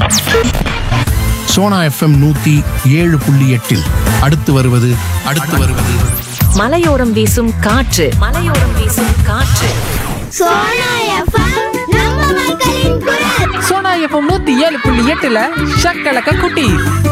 Sona FM நூத்தி ஏழு புள்ளி எட்டில் அடுத்து வருவது அடுத்து வருவது மலையோரம் வீசும் காற்று மலையோரம் வீசும் காற்று சோனா எஃப்எம் நம்ம மக்களின் குரல் சோனா எஃப்எம் நூத்தி ஏழு புள்ளி எட்டுல ஷக்கலக்க குட்டி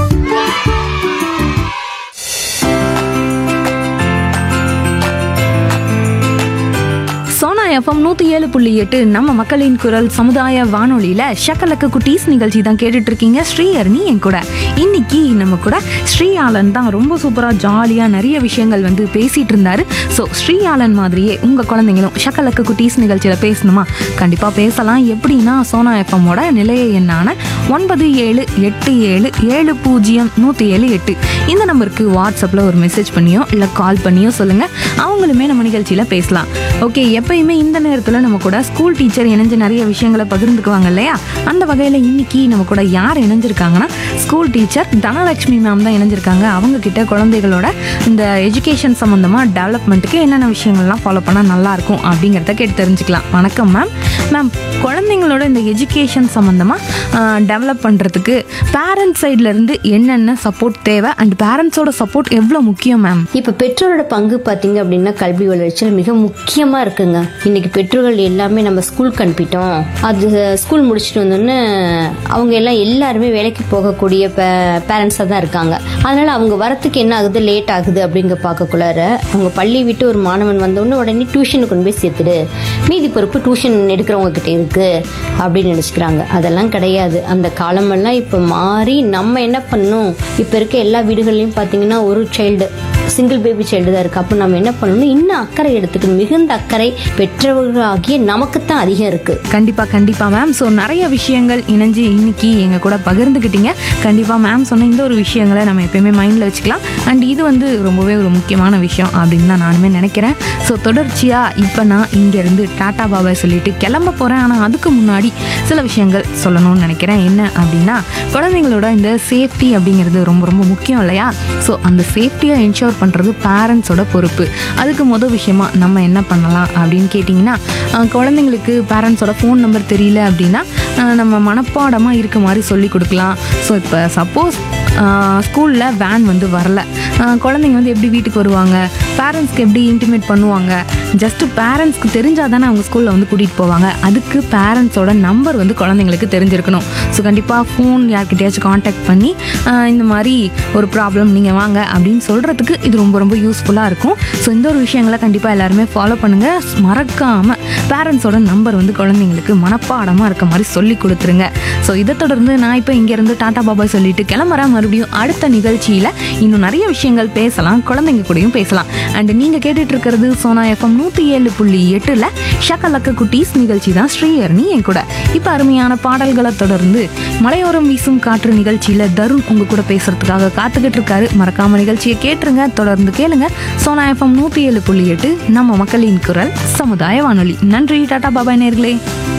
சோனா எஃப்எம் நூற்றி ஏழு புள்ளி எட்டு நம்ம மக்களின் குரல் சமுதாய வானொலியில் ஷக்கலக்க குட்டீஸ் நிகழ்ச்சி தான் கேட்டுட்டு இருக்கீங்க ஸ்ரீஹரணி என் கூட இன்னைக்கு நம்ம கூட ஸ்ரீஆலன் தான் ரொம்ப சூப்பராக ஜாலியாக நிறைய விஷயங்கள் வந்து பேசிட்டு இருந்தாரு ஸோ ஸ்ரீஆலன் மாதிரியே உங்கள் குழந்தைங்களும் ஷக்கலக்க குட்டீஸ் நிகழ்ச்சியில் பேசணுமா கண்டிப்பாக பேசலாம் எப்படின்னா சோனா எஃப்எம்மோட நிலைய எண்ணான ஒன்பது ஏழு எட்டு ஏழு ஏழு பூஜ்ஜியம் நூற்றி ஏழு எட்டு இந்த நம்பருக்கு வாட்ஸ்அப்பில் ஒரு மெசேஜ் பண்ணியோ இல்லை கால் பண்ணியோ சொல்லுங்கள் அவங்களுமே நம்ம நிகழ்ச்சியில் பேசலாம் ஓகே எப்பயுமே இந்த நேரத்தில் நம்ம கூட ஸ்கூல் டீச்சர் இணைஞ்சு நிறைய விஷயங்களை பகிர்ந்துக்குவாங்க இல்லையா அந்த வகையில் இன்னைக்கு நம்ம கூட யார் இணைஞ்சிருக்காங்கன்னா ஸ்கூல் டீச்சர் தனலட்சுமி மேம் தான் இணைஞ்சிருக்காங்க அவங்க கிட்ட குழந்தைகளோட இந்த எஜுகேஷன் சம்மந்தமாக டெவலப்மெண்ட்டுக்கு என்னென்ன விஷயங்கள்லாம் ஃபாலோ பண்ணால் நல்லா இருக்கும் அப்படிங்கிறத கேட்டு தெரிஞ்சுக்கலாம் வணக்கம் மேம் மேம் குழந்தைங்களோட இந்த எஜுகேஷன் சம்மந்தமாக டெவலப் பண்ணுறதுக்கு பேரண்ட்ஸ் சைட்லேருந்து என்னென்ன சப்போர்ட் தேவை அண்ட் பேரண்ட்ஸோட சப்போர்ட் எவ்வளோ முக்கியம் மேம் இப்போ பெற்றோரோட பங்கு பார்த்தீங்க அப்படின்னா கல்வி வளர்ச்சியில் மிக முக்கியமாக இருக்குங்க இன்னைக்கு பெற்றோர்கள் எல்லாமே நம்ம ஸ்கூலுக்கு அனுப்பிட்டோம் அது ஸ்கூல் முடிச்சுட்டு வந்தோடனே அவங்க எல்லாம் எல்லாருமே வேலைக்கு போகக்கூடிய பேரண்ட்ஸாக தான் இருக்காங்க அதனால அவங்க வரத்துக்கு என்ன ஆகுது லேட் ஆகுது அப்படிங்க பார்க்கக்குள்ளார அவங்க பள்ளி விட்டு ஒரு மாணவன் வந்தோடனே உடனே டியூஷனுக்கு கொண்டு போய் சேர்த்துடு மீதி பொறுப்பு டியூஷன் எடுக்கிறவங்க கிட்ட இருக்கு அப்படின்னு நினச்சிக்கிறாங்க அதெல்லாம் கிடையாது அந்த காலமெல்லாம் இப்போ மாறி நம்ம என்ன பண்ணணும் இப்போ இருக்க எல்லா வீடுகள்லையும் பார்த்தீங்கன்னா ஒரு சைல்டு சிங்கிள் பேபி சைல்டு தான் இருக்கு அப்போ நம்ம என்ன பண்ணணும் இன்னும் அக்கறை எடுத்துக்கணும் மிகுந்த அக்கறை பெற்றவர்களாகிய நமக்குத்தான் அதிகம் இருக்கு கண்டிப்பா கண்டிப்பா மேம் ஸோ நிறைய விஷயங்கள் இணைஞ்சு இன்னைக்கு எங்க கூட பகிர்ந்துக்கிட்டீங்க கண்டிப்பா மேம் சொன்ன இந்த ஒரு விஷயங்களை நம்ம எப்பயுமே மைண்ட்ல வச்சுக்கலாம் அண்ட் இது வந்து ரொம்பவே ஒரு முக்கியமான விஷயம் அப்படின்னு தான் நானுமே நினைக்கிறேன் ஸோ தொடர்ச்சியா இப்போ நான் இங்க இருந்து டாடா பாபாய் சொல்லிட்டு கிளம்ப போறேன் ஆனால் அதுக்கு முன்னாடி சில விஷயங்கள் சொல்லணும்னு நினைக்கிறேன் என்ன அப்படின்னா குழந்தைங்களோட இந்த சேஃப்டி அப்படிங்கிறது ரொம்ப ரொம்ப முக்கியம் இல்லையா ஸோ அந்த சேஃப்டியை என்ஷோர் பண்ணுறது பேரண்ட்ஸோட பொறுப்பு அதுக்கு முதல் விஷயமா நம்ம என்ன பண்ணலாம் அப்படின்னு கேட்டிங்கன்னா அஹ், குழந்தைங்களுக்கு பேரண்ட்ஸோட ஃபோன் நம்பர் தெரியல அப்படின்னா அஹ், நம்ம மனப்பாடமாக இருக்க மாதிரி சொல்லி கொடுக்கலாம் ஸோ இப்போ சப்போஸ் ஸ்கூலில் வேன் வந்து வரல அஹ், குழந்தைங்க வந்து எப்படி வீட்டுக்கு வருவாங்க பேரண்ட்ஸ்க்கு எப்படி இன்டிமேட் பண்ணுவாங்க ஜஸ்ட் பேரண்ட்ஸ்க்கு தெரிஞ்சால் தானே அவங்க ஸ்கூலில் வந்து கூட்டிகிட்டு போவாங்க அதுக்கு பேரண்ட்ஸோட நம்பர் வந்து குழந்தைங்களுக்கு தெரிஞ்சிருக்கணும் ஸோ கண்டிப்பாக ஃபோன் யார்கிட்டயாச்சும் காண்டாக்ட் பண்ணி ஆஹ் இந்த மாதிரி ஒரு ப்ராப்ளம் நீங்கள் வாங்க அப்படின்னு சொல்கிறதுக்கு இது ரொம்ப ரொம்ப யூஸ்ஃபுல்லாக இருக்கும் ஸோ இந்த ஒரு விஷயங்களை கண்டிப்பாக எல்லாருமே ஃபாலோ பண்ணுங்கள் மறக்காமல் பேரண்ட்ஸோட நம்பர் வந்து குழந்தைங்களுக்கு மனப்பாடமாக இருக்க மாதிரி சொல்லி கொடுத்துருங்க ஸோ இதை தொடர்ந்து நான் இப்போ இங்கேருந்து டாடா பாபாய் சொல்லிட்டு கிளம்புறேன் மறுபடியும் அடுத்த நிகழ்ச்சியில் இன்னும் நிறைய விஷயங்கள் பேசலாம் குழந்தைங்க கூடயும் பேசலாம் அண்ட் நீங்கள் கேட்டுட்டு இருக்கிறது சோனா எஃப்எம் நூற்றி ஏழு புள்ளி எட்டில் ஷக்கலக்க குட்டீஸ் நிகழ்ச்சி தான் ஸ்ரீஹரணி என் கூட இப்போ அருமையான பாடல்களை தொடர்ந்து மலையோரம் வீசும் காற்று நிகழ்ச்சியில் தருண் உங்க கூட பேசுறதுக்காக காத்துக்கிட்டு இருக்காரு மறக்காம நிகழ்ச்சியை கேட்டுருங்க தொடர்ந்து கேளுங்க சோனா எஃப்எம் நூற்றி ஏழு புள்ளி எட்டு நம்ம மக்களின் குரல் சமுதாய வானொலி நன்றி டாடா பாபாய் நேர்களே